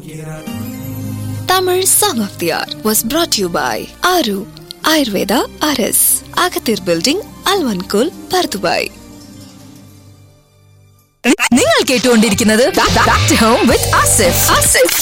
Tamil Song of the Hour was brought to you by Aru Ayurveda RS, Agathir Building, Alvankul, Pardubai. നിങ്ങൾ കേട്ടുകൊണ്ടിരിക്കുന്നത് home with Asif Asif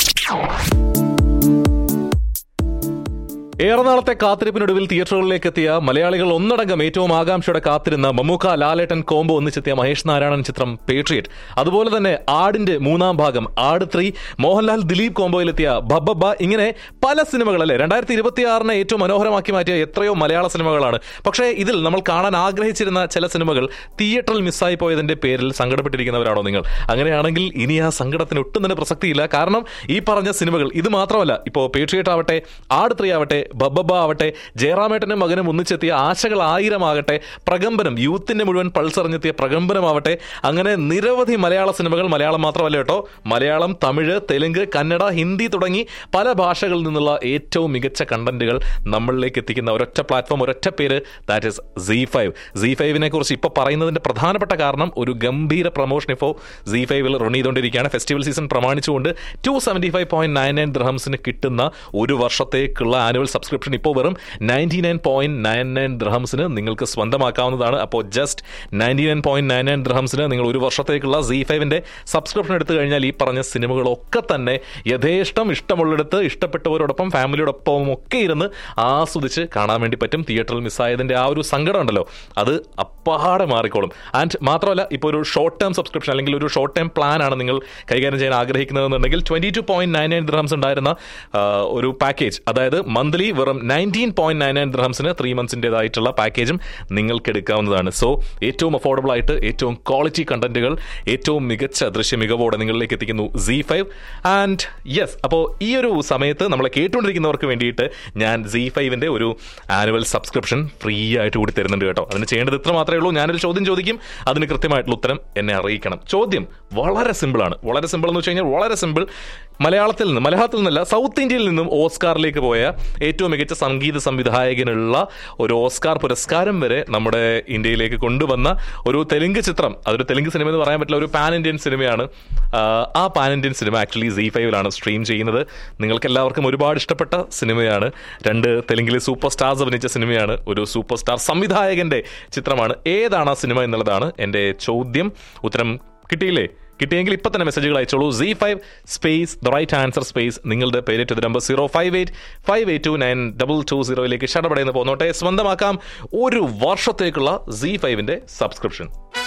ഏറെ നാളത്തെ കാത്തിരിപ്പിനൊടുവിൽ തിയേറ്ററുകളിലേക്ക് എത്തിയ മലയാളികൾ ഒന്നടങ്കം ഏറ്റവും ആകാംക്ഷയോടെ കാത്തിരുന്ന മമ്മൂക്ക ലാലേട്ടൻ കോംബോ ഒന്നിച്ചെത്തിയ മഹേഷ് നാരായണൻ ചിത്രം പേട്രിയറ്റ് അതുപോലെ തന്നെ ആടിന്റെ മൂന്നാം ഭാഗം ആട് ത്രീ മോഹൻലാൽ ദിലീപ് കോംബോയിലെത്തിയ ബബ്ബ ഇങ്ങനെ പല സിനിമകൾ അല്ലേ രണ്ടായിരത്തി ഇരുപത്തിയാറിനെ ഏറ്റവും മനോഹരമാക്കി മാറ്റിയ എത്രയോ മലയാള സിനിമകളാണ് പക്ഷേ ഇതിൽ നമ്മൾ കാണാൻ ആഗ്രഹിച്ചിരുന്ന ചില സിനിമകൾ തിയേറ്ററിൽ മിസ്സായി പോയതിന്റെ പേരിൽ സങ്കടപ്പെട്ടിരിക്കുന്നവരാണോ നിങ്ങൾ അങ്ങനെയാണെങ്കിൽ ഇനി ആ സങ്കടത്തിന് ഒട്ടും തന്നെ പ്രസക്തിയില്ല കാരണം ഈ പറഞ്ഞ സിനിമകൾ ഇത് മാത്രമല്ല ഇപ്പോൾ പേട്രിയറ്റ് ആവട്ടെ ആട് ത്രീ ആവട്ടെ ബബ്ബ ആവട്ടെ ജയറാമേട്ടനും മകനും ഒന്നിച്ചെത്തിയ ആശകൾ ആയിരം ആകട്ടെ പ്രകമ്പനം യൂത്തിന്റെ മുഴുവൻ പൾസറിഞ്ഞെത്തിയ പ്രകമ്പനമാവട്ടെ അങ്ങനെ നിരവധി മലയാള സിനിമകൾ മലയാളം മാത്രമല്ല കേട്ടോ മലയാളം തമിഴ് തെലുങ്ക് കന്നഡ ഹിന്ദി തുടങ്ങി പല ഭാഷകളിൽ നിന്നുള്ള ഏറ്റവും മികച്ച കണ്ടന്റുകൾ നമ്മളിലേക്ക് എത്തിക്കുന്ന ഒരൊറ്റ പ്ലാറ്റ്ഫോം ഒരൊറ്റ പേര് that is C five C ഫൈവിനെ കുറിച്ച് ഇപ്പോൾ പറയുന്നതിന്റെ പ്രധാനപ്പെട്ട കാരണം ഒരു ഗംഭീര പ്രൊമോഷൻ ഇപ്പോൾ സി ഫൈവിൽ റൺ ചെയ്തുകൊണ്ടിരിക്കുകയാണ് ഫെസ്റ്റിവൽ സീസൺ പ്രമാണിച്ചുകൊണ്ട് two seventy five point nine nine ദ്രഹംസിന് കിട്ടുന്ന ഒരു വർഷത്തേക്കുള്ള ആനുവൽ സബ്സ്ക്രിപ്ഷൻ ഇപ്പോൾ വെറും ninety nine point nine nine ദ്രഹംസിന് നിങ്ങൾക്ക് സ്വന്തമാക്കാവുന്നതാണ് അപ്പോൾ just ninety nine point nine nine ദ്രഹംസിന് നിങ്ങൾ ഒരു വർഷത്തേക്കുള്ള സി ഫൈവിന്റെ സബ്സ്ക്രിപ്ഷൻ എടുത്തു കഴിഞ്ഞാൽ ഈ പറഞ്ഞ സിനിമകളൊക്കെ തന്നെ യഥേഷ്ടം ഇഷ്ടമുള്ളിടത്ത് ഇഷ്ടപ്പെട്ടവരോടൊപ്പം ഫാമിലിയോടൊപ്പം ഒക്കെ ഇരുന്ന് ആസ്വദിച്ച് കാണാൻ വേണ്ടി പറ്റും തിയേറ്ററിൽ മിസ്സായതിന്റെ ആ ഒരു സങ്കടം ഉണ്ടല്ലോ അത് അപ്പാടെ മാറിക്കോളും ആൻഡ് മാത്രമല്ല ഇപ്പോൾ ഒരു ഷോർട്ട് ടേം സബ്സ്ക്രിപ്ഷൻ അല്ലെങ്കിൽ ഒരു ഷോർട്ട് ടേം പ്ലാൻ ആണ് നിങ്ങൾ കൈകാര്യം ചെയ്യാൻ ആഗ്രഹിക്കുന്നതെന്നുണ്ടെങ്കിൽ twenty two point nine nine dirhams ഉണ്ടായിരുന്ന ആ, ഒരു പാക്കേജ് അതായത് മന്ത്ലി വെറും നയൻറ്റീൻ പോയിന്റ് നയൻ നയൻ ദ്രഹംസിന് ത്രീ മന്ത്സിൻ്റെതായിട്ടുള്ള പാക്കേജും നിങ്ങൾക്ക് എടുക്കാവുന്നതാണ് സോ ഏറ്റവും അഫോർഡബിൾ ആയിട്ട് ഏറ്റവും ക്വാളിറ്റി കണ്ടന്റുകൾ ഏറ്റവും മികച്ച ദൃശ്യ മികവോടെ നിങ്ങളിലേക്ക് എത്തിക്കുന്നു സി ഫൈവ് ആൻഡ് യെസ് അപ്പോൾ ഈ ഒരു സമയത്ത് നമ്മളെ കേട്ടുകൊണ്ടിരിക്കുന്നവർക്ക് വേണ്ടിയിട്ട് ഞാൻ സി ഫൈവിൻ്റെ ഒരു ആനുവൽ സബ്സ്ക്രിപ്ഷൻ ഫ്രീ ആയിട്ട് കൂടി തരുന്നുണ്ട് കേട്ടോ അതിന് ചെയ്യേണ്ടത് ഇത്ര മാത്രമേ ഉള്ളൂ ഞാനൊരു ചോദ്യം ചോദിക്കും അതിന് കൃത്യമായിട്ടുള്ള ഉത്തരം എന്നെ അറിയിക്കണം ചോദ്യം വളരെ സിമ്പിളാണ് വളരെ സിമ്പിൾ എന്ന് വെച്ച് കഴിഞ്ഞാൽ വളരെ സിമ്പിൾ മലയാളത്തിൽ നിന്ന് മലയാളത്തിൽ നിന്നല്ല സൗത്ത് ഇന്ത്യയിൽ നിന്നും ഓസ്കാറിലേക്ക് പോയ ഏറ്റവും മികച്ച സംഗീത സംവിധായകനുള്ള ഒരു ഓസ്കാർ പുരസ്കാരം വരെ നമ്മുടെ ഇന്ത്യയിലേക്ക് കൊണ്ടുവന്ന ഒരു തെലുങ്ക് ചിത്രം അതൊരു തെലുങ്ക് സിനിമ എന്ന് പറയാൻ പറ്റില്ല ഒരു പാൻ ഇന്ത്യൻ സിനിമയാണ് ആ, ആ pan Indian cinema actually C ഫൈവിലാണ് സ്ട്രീം ചെയ്യുന്നത് നിങ്ങൾക്ക് എല്ലാവർക്കും ഒരുപാട് ഇഷ്ടപ്പെട്ട സിനിമയാണ് രണ്ട് തെലുങ്കിലെ സൂപ്പർ സ്റ്റാർസ് അഭിനയിച്ച സിനിമയാണ് ഒരു സൂപ്പർ സ്റ്റാർ സംവിധായകന്റെ ചിത്രമാണ് ഏതാണ് ആ സിനിമ എന്നുള്ളതാണ് എൻ്റെ ചോദ്യം ഉത്തരം കിട്ടിയില്ലേ കിട്ടിയെങ്കിൽ ഇപ്പൊ തന്നെ മെസ്സേജുകൾ അയച്ചോളൂ C five space the right answer space നിങ്ങളുടെ പേര് number zero five eight five eight two nine double two സീറോയിലേക്ക് ഷടപടയെന്ന് പോന്നോട്ടെ സ്വന്തമാക്കാം ഒരു വർഷത്തേക്കുള്ള സി ഫൈവിന്റെ സബ്സ്ക്രിപ്ഷൻ